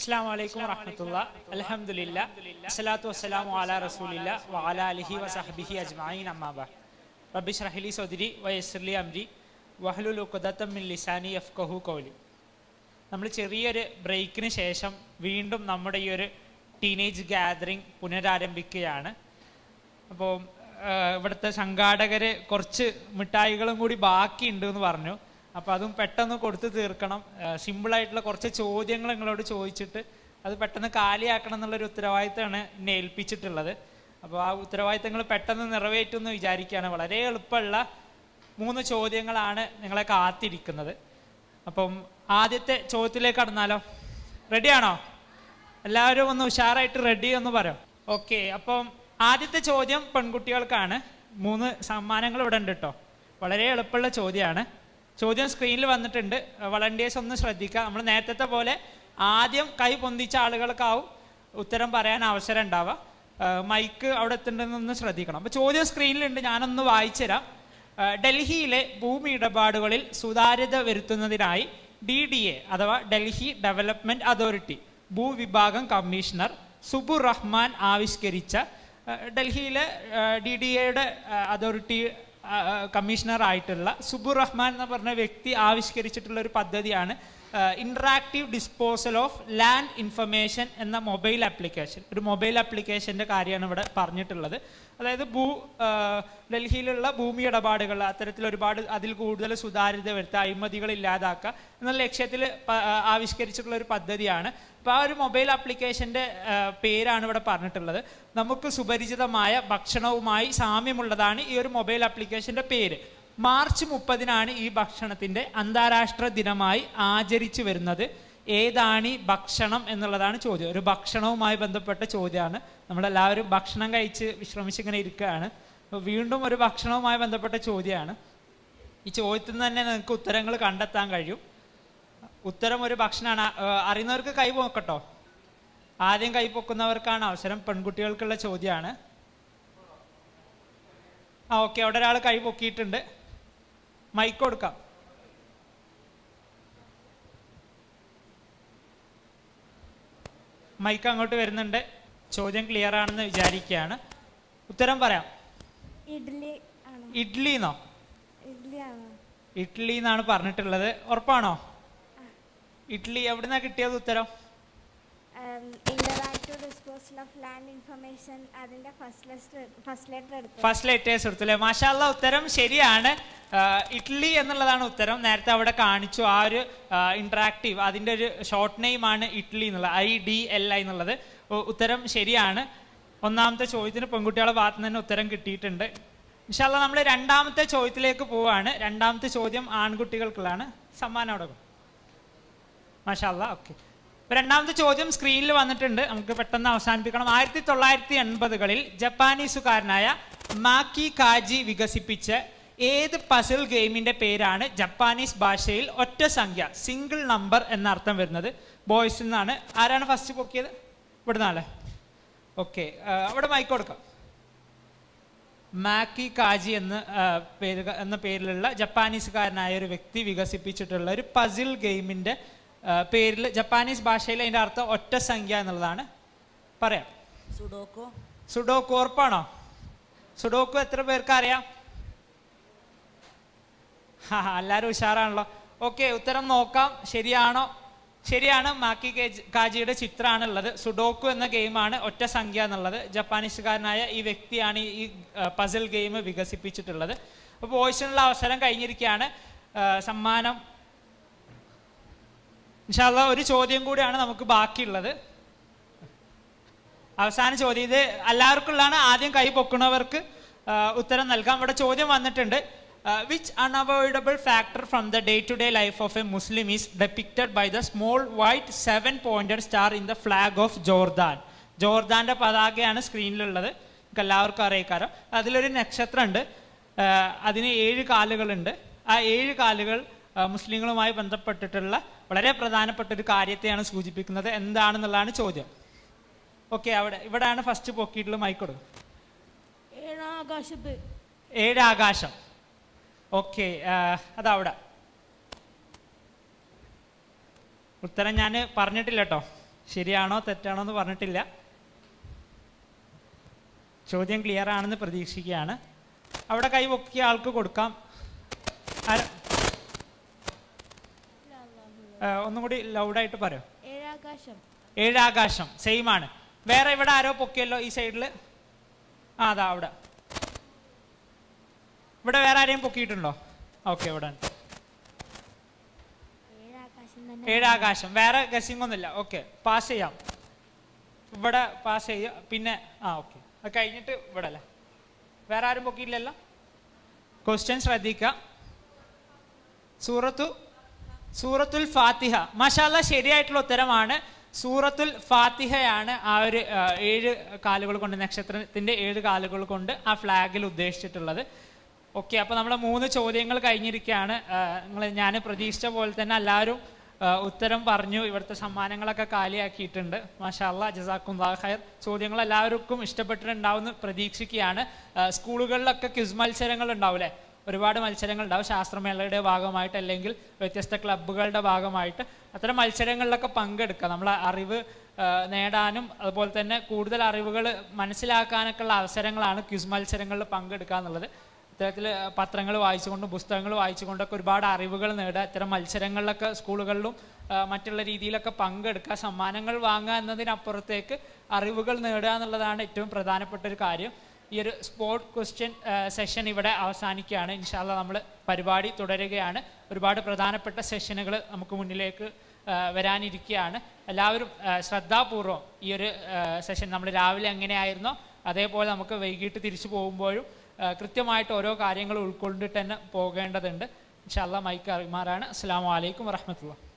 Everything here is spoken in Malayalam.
അസ്സാം വലൈക്കും വറഹമത്തുള്ള അലഹമുല്ല അസ്സലാത്തു വസ്സലാമു അലാ റസൂലില്ല വഅല അലിഹി വസഹബിഹി അജ്മഈൻ അമ്മാബ റബ്ബി ഷ്റഹ്ലി സൗദരി വയസ്ർലി അംരി വഹ്ലുൽ ഉഖ്ദത്തം മിൻ ലിസാനി യഫ്ഖഹു ഖൗലി നമ്മൾ ചെറിയൊരു ബ്രേക്കിന് ശേഷം വീണ്ടും നമ്മുടെ ഈ ഒരു ടീനേജ് ഗാദറിംഗ് പുനരാരംഭിക്കുകയാണ് അപ്പോൾ ഇവിടുത്തെ സംഘാടകർ കുറച്ച് മിഠായികളും കൂടി ബാക്കിയുണ്ട് എന്ന് പറഞ്ഞു അപ്പോൾ അതും പെട്ടെന്ന് കൊടുത്തു തീർക്കണം സിമ്പിളായിട്ടുള്ള കുറച്ച് ചോദ്യങ്ങൾ നിങ്ങളോട് ചോദിച്ചിട്ട് അത് പെട്ടെന്ന് കാലിയാക്കണം എന്നുള്ളൊരു ഉത്തരവാദിത്തമാണ് എന്നെ ഏൽപ്പിച്ചിട്ടുള്ളത് അപ്പോൾ ആ ഉത്തരവാദിത്തങ്ങൾ പെട്ടെന്ന് നിറവേറ്റുമെന്ന് വിചാരിക്കുകയാണ് വളരെ എളുപ്പമുള്ള മൂന്ന് ചോദ്യങ്ങളാണ് നിങ്ങളെ കാത്തിരിക്കുന്നത് അപ്പം ആദ്യത്തെ ചോദ്യത്തിലേക്ക് കടന്നാലോ റെഡിയാണോ എല്ലാവരും ഒന്ന് ഉഷാറായിട്ട് റെഡി എന്ന് പറയാം ഓക്കെ അപ്പം ആദ്യത്തെ ചോദ്യം പെൺകുട്ടികൾക്കാണ് മൂന്ന് സമ്മാനങ്ങൾ ഇവിടെ ഉണ്ട് കേട്ടോ വളരെ എളുപ്പമുള്ള ചോദ്യമാണ് ചോദ്യം സ്ക്രീനിൽ വന്നിട്ടുണ്ട് വളണ്ടിയേഴ്സ് ഒന്ന് ശ്രദ്ധിക്കുക നമ്മൾ നേരത്തെ പോലെ ആദ്യം കൈ പൊന്തിച്ച ആളുകൾക്കാവും ഉത്തരം പറയാൻ അവസരം ഉണ്ടാവുക മൈക്ക് അവിടെ എത്തുന്നുണ്ടെന്നൊന്ന് ശ്രദ്ധിക്കണം അപ്പോൾ ചോദ്യം സ്ക്രീനിലുണ്ട് ഞാനൊന്ന് വായിച്ചു തരാം ഡൽഹിയിലെ ഭൂമി ഇടപാടുകളിൽ സുതാര്യത വരുത്തുന്നതിനായി ഡി ഡി എ അഥവാ ഡൽഹി ഡെവലപ്മെന്റ് അതോറിറ്റി ഭൂവിഭാഗം കമ്മീഷണർ സുബുർ റഹ്മാൻ ആവിഷ്കരിച്ച ഡൽഹിയിലെ ഡി ഡി എയുടെ അതോറിറ്റി കമ്മീഷണർ ആയിട്ടുള്ള സുബുർ റഹ്മാൻ എന്ന് പറഞ്ഞ വ്യക്തി ആവിഷ്കരിച്ചിട്ടുള്ള ഒരു പദ്ധതിയാണ് interactive disposal of land information എന്ന മൊബൈൽ ആപ്ലിക്കേഷൻ ഒരു മൊബൈൽ ആപ്ലിക്കേഷൻ്റെ കാര്യമാണ് ഇവിടെ പറഞ്ഞിട്ടുള്ളത് അതായത് ഭൂ ഡൽഹിയിലുള്ള ഭൂമി ഇടപാടുകൾ അത്തരത്തിൽ ഒരുപാട് അതിൽ കൂടുതൽ സുതാര്യത വരുത്തുക അഴിമതികൾ ഇല്ലാതാക്കുക എന്ന ലക്ഷ്യത്തിൽ ആവിഷ്കരിച്ചിട്ടുള്ള ഒരു പദ്ധതിയാണ് അപ്പോൾ ആ ഒരു മൊബൈൽ ആപ്ലിക്കേഷൻ്റെ പേരാണ് ഇവിടെ പറഞ്ഞിട്ടുള്ളത് നമുക്ക് സുപരിചിതമായ ഭക്ഷണവുമായി സാമ്യമുള്ളതാണ് ഈ ഒരു മൊബൈൽ ആപ്ലിക്കേഷൻ്റെ പേര് മാർച്ച് മുപ്പതിനാണ് ഈ ഭക്ഷണത്തിൻ്റെ അന്താരാഷ്ട്ര ദിനമായി ആചരിച്ചു വരുന്നത് ഏതാണ് ഈ ഭക്ഷണം എന്നുള്ളതാണ് ചോദ്യം ഒരു ഭക്ഷണവുമായി ബന്ധപ്പെട്ട ചോദ്യമാണ് നമ്മളെല്ലാവരും ഭക്ഷണം കഴിച്ച് വിശ്രമിച്ചിങ്ങനെ ഇരിക്കുകയാണ് അപ്പോൾ വീണ്ടും ഒരു ഭക്ഷണവുമായി ബന്ധപ്പെട്ട ചോദ്യമാണ് ഈ ചോദ്യത്തിൽ നിന്ന് തന്നെ നിങ്ങൾക്ക് ഉത്തരങ്ങൾ കണ്ടെത്താൻ കഴിയും ഉത്തരം ഒരു ഭക്ഷണമാണ് അറിയുന്നവർക്ക് കൈ പൊക്കട്ടോ ആദ്യം കൈ പൊക്കുന്നവർക്കാണ് അവസരം പെൺകുട്ടികൾക്കുള്ള ചോദ്യമാണ് ആ ഓക്കെ അവിടെ ഒരാൾ കൈ പൊക്കിയിട്ടുണ്ട് മൈക്ക് കൊടുക്കാം മൈക്ക് അങ്ങോട്ട് വരുന്നുണ്ട് ചോദ്യം ക്ലിയർ ആണെന്ന് വിചാരിക്കുകയാണ് ഉത്തരം പറയാം ഇഡ്ലി ആണോ ഇഡ്ലി എന്നോ ഇഡ്ലി ആണോ ഇഡ്ലി എന്നാണ് പറഞ്ഞിട്ടുള്ളത് ഉറപ്പാണോ ഇഡ്ലി എവിടുന്നാ കിട്ടിയത് ഉത്തരം interactive disposal of land information അതിന്റെ ഫസ്റ്റ് ലെറ്റർ ഫസ്റ്റ് ലെറ്റർ എടുത്തു ഫസ്റ്റ് ലെറ്റേഴ്സ് എടുത്തു അല്ലേ മാഷാല്ല ഉത്തരം ശരിയാണ് ഇഡ്ലി എന്നുള്ളതാണ് ഉത്തരം നേരത്തെ അവിടെ കാണിച്ചു ആ ഒരു ഇന്ററാക്റ്റീവ് അതിൻ്റെ ഒരു ഷോർട്ട് നെയിം ആണ് ഇഡ്ലി എന്നുള്ളത് ഐ ഡി എൽ ഐ എന്നുള്ളത് ഉത്തരം ശരിയാണ് ഒന്നാമത്തെ ചോദ്യത്തിന് പെൺകുട്ടികളുടെ ഭാഗത്ത് നിന്ന് തന്നെ ഉത്തരം കിട്ടിയിട്ടുണ്ട് ഇൻഷാല്ല നമ്മൾ രണ്ടാമത്തെ ചോദ്യത്തിലേക്ക് പോവാണ് രണ്ടാമത്തെ ചോദ്യം ആൺകുട്ടികൾക്കുള്ളതാണ് സമ്മാനം അവിടെ മാഷാല്ല ഓക്കെ രണ്ടാമത്തെ ചോദ്യം സ്ക്രീനിൽ വന്നിട്ടുണ്ട് നമുക്ക് പെട്ടെന്ന് അവസാനിപ്പിക്കണം ആയിരത്തി തൊള്ളായിരത്തി എൺപതുകളിൽ ജപ്പാനീസുകാരനായ മാക്കി കാജി വികസിപ്പിച്ച ഏത് പസിൽ ഗെയിമിന്റെ പേരാണ് ജപ്പാനീസ് ഭാഷയിൽ ഒറ്റ സംഖ്യ സിംഗിൾ നമ്പർ എന്ന അർത്ഥം വരുന്നത് ബോയ്സ് എന്നാണ് ആരാണ് ഫസ്റ്റ് പൊക്കിയത് ഇവിടുന്നാളെ ഓക്കെ അവിടെ മൈക്ക് കൊടുക്കാം മാക്കി കാജി എന്ന പേര് എന്ന പേരിലുള്ള ജപ്പാനീസുകാരനായ ഒരു വ്യക്തി വികസിപ്പിച്ചിട്ടുള്ള ഒരു പസിൽ ഗെയിമിന്റെ പേരിൽ ജപ്പാനീസ് ഭാഷയിൽ അതിൻ്റെ അർത്ഥം ഒറ്റ സംഖ്യ എന്നുള്ളതാണ് പറയാം സുഡോക്കോ സുഡോക്കു ഉറപ്പാണോ സുഡോക്കു എത്ര പേർക്ക് അറിയാം ഹാ എല്ലാവരും ഉഷാറാണല്ലോ ഓക്കെ ഉത്തരം നോക്കാം ശരിയാണോ ശരിയാണ് മാക്കി കാജിയുടെ ചിത്രമാണ് ഉള്ളത് സുഡോക്കു എന്ന ഗെയിമാണ് ഒറ്റ സംഖ്യ എന്നുള്ളത് ജപ്പാനീസുകാരനായ ഈ വ്യക്തിയാണ് ഈ പസിൽ ഗെയിം വികസിപ്പിച്ചിട്ടുള്ളത് അപ്പോൾ വോയിസിനുള്ള അവസരം കഴിഞ്ഞിരിക്കുകയാണ് സമ്മാനം ഇൻഷാല്ല ഒരു ചോദ്യം കൂടിയാണ് നമുക്ക് ബാക്കിയുള്ളത് അവസാന ചോദ്യം ഇത് എല്ലാവർക്കും ഉള്ളതാണ് ആദ്യം കൈ പൊക്കുന്നവർക്ക് ഉത്തരം നൽകാം ഇവിടെ ചോദ്യം വന്നിട്ടുണ്ട് which unavoidable factor from the day to day life of a Muslim is depicted by the small white seven pointed star in the flag of Jordan ജോർദാന്റെ പതാകയാണ് സ്ക്രീനിലുള്ളത് നമുക്ക് എല്ലാവർക്കും അറിയിക്കാരം അതിലൊരു നക്ഷത്രമുണ്ട് അതിന് ഏഴ് കാലുകളുണ്ട് ആ ഏഴ് കാലുകൾ മുസ്ലിങ്ങളുമായി ബന്ധപ്പെട്ടിട്ടുള്ള വളരെ പ്രധാനപ്പെട്ട ഒരു കാര്യത്തെയാണ് സൂചിപ്പിക്കുന്നത് എന്താണെന്നുള്ളതാണ് ചോദ്യം ഓക്കെ അവിടെ ഇവിടെയാണ് ഫസ്റ്റ് പൊക്കിയിട്ടുള്ള മൈക്കോട് ഏഴാകാശത്ത് ഏഴ് ആകാശം ഓക്കെ അതവിടെ ഉത്തരം ഞാൻ പറഞ്ഞിട്ടില്ല കേട്ടോ ശരിയാണോ തെറ്റാണോ എന്ന് പറഞ്ഞിട്ടില്ല ചോദ്യം ക്ലിയർ ആണെന്ന് പ്രതീക്ഷിക്കുകയാണ് അവിടെ കൈ പൊക്കിയ ആൾക്ക് കൊടുക്കാം ആര- ആ, ഒന്നും കൂടി ലൗഡായിട്ട് പറയോ ഏഴാകാശം ഏഴാകാശം സെയിം ആണ് വേറെ ഇവിടെ ആരോ പൊക്കിയല്ലോ ഈ സൈഡിൽ ആ അതാ അവിടെ ഇവിടെ വേറെ ആരെയും പൊക്കിയിട്ടുണ്ടോ ഓക്കെ ഇവിടെ ഉണ്ട് ഏഴാകാശം തന്നെ ഏഴാകാശം വേറെ ഗസിംഗ് ഒന്നുമില്ല ഓക്കെ പാസ് ചെയ്യാം ഇവിടെ പാസ് ചെയ്യുക പിന്നെ ആ ഓക്കെ അത് കഴിഞ്ഞിട്ട് ഇവിടെ അല്ലേ വേറെ ആരും പൊക്കിയില്ലല്ലോ ക്വസ്റ്റ്യൻ ശ്രദ്ധിക്കുക സൂറത്തു സൂറത്തുൽ ഫാത്തിഹ മാഷാല്ല ശരിയായിട്ടുള്ള ഉത്തരമാണ് സൂറത്തുൽ ഫാത്തിഹയാണ് ആ ഒരു ആ, ഏഴ് കാലുകൾ കൊണ്ട് നക്ഷത്രത്തിന്റെ ഏഴ് കാലുകൾ കൊണ്ട് ആ ഫ്ലാഗിൽ ഉദ്ദേശിച്ചിട്ടുള്ളത് ഓക്കെ അപ്പോൾ നമ്മളെ മൂന്ന് ചോദ്യങ്ങൾ കഴിഞ്ഞിരിക്കുകയാണ് നിങ്ങൾ ഞാൻ പ്രതീക്ഷിച്ച പോലെ തന്നെ എല്ലാവരും ആ, ഉത്തരം പറഞ്ഞു ഇവിടുത്തെ സമ്മാനങ്ങളൊക്കെ കാലിയാക്കിയിട്ടുണ്ട് മാഷാല്ല ജസാക്കും ഖൈർ ചോദ്യങ്ങൾ എല്ലാവർക്കും ഇഷ്ടപ്പെട്ടിട്ടുണ്ടാവുമെന്ന് പ്രതീക്ഷിക്കുകയാണ് ആ, സ്കൂളുകളിലൊക്കെ ക്വിസ് മത്സരങ്ങൾ ഉണ്ടാവില്ലേ ഒരുപാട് മത്സരങ്ങൾ ഉണ്ടാവും ശാസ്ത്രമേളയുടെ ഭാഗമായിട്ട് അല്ലെങ്കിൽ വ്യത്യസ്ത ക്ലബ്ബുകളുടെ ഭാഗമായിട്ട് അത്തരം മത്സരങ്ങളിലൊക്കെ പങ്കെടുക്കുക നമ്മളെ അറിവ് ആ, നേടാനും അതുപോലെ തന്നെ കൂടുതൽ അറിവുകൾ മനസ്സിലാക്കാനൊക്കെ ഉള്ള അവസരങ്ങളാണ് ക്വിസ് മത്സരങ്ങളിൽ പങ്കെടുക്കുക എന്നുള്ളത് ഇത്തരത്തിൽ പത്രങ്ങൾ വായിച്ചുകൊണ്ടും പുസ്തകങ്ങൾ വായിച്ചുകൊണ്ടൊക്കെ ഒരുപാട് അറിവുകൾ നേടുക ഇത്തരം മത്സരങ്ങളിലൊക്കെ സ്കൂളുകളിലും ആ, മറ്റുള്ള രീതിയിലൊക്കെ പങ്കെടുക്കുക സമ്മാനങ്ങൾ വാങ്ങുക എന്നതിനപ്പുറത്തേക്ക് അറിവുകൾ നേടുക എന്നുള്ളതാണ് ഏറ്റവും പ്രധാനപ്പെട്ട ഒരു കാര്യം ഈ ഒരു സ്പോർട്ട് ക്വസ്റ്റ്യൻ സെഷൻ ഇവിടെ അവസാനിക്കുകയാണ് ഇൻഷാല്ല നമ്മൾ പരിപാടി തുടരുകയാണ് ഒരുപാട് പ്രധാനപ്പെട്ട സെഷനുകൾ നമുക്ക് മുന്നിലേക്ക് ആ, വരാനിരിക്കുകയാണ് എല്ലാവരും ആ, ശ്രദ്ധാപൂർവം ഈ ഒരു സെഷൻ നമ്മൾ രാവിലെ എങ്ങനെയായിരുന്നോ അതേപോലെ നമുക്ക് വൈകിട്ട് തിരിച്ചു പോകുമ്പോഴും ആ, കൃത്യമായിട്ട് ഓരോ കാര്യങ്ങൾ ഉൾക്കൊണ്ടിട്ട് തന്നെ പോകേണ്ടതുണ്ട് ഇൻഷാല്ല മൈക്ക് അറിമാറാണ് അസ്സാം വലൈക്കും വറഹമത്തുള്ള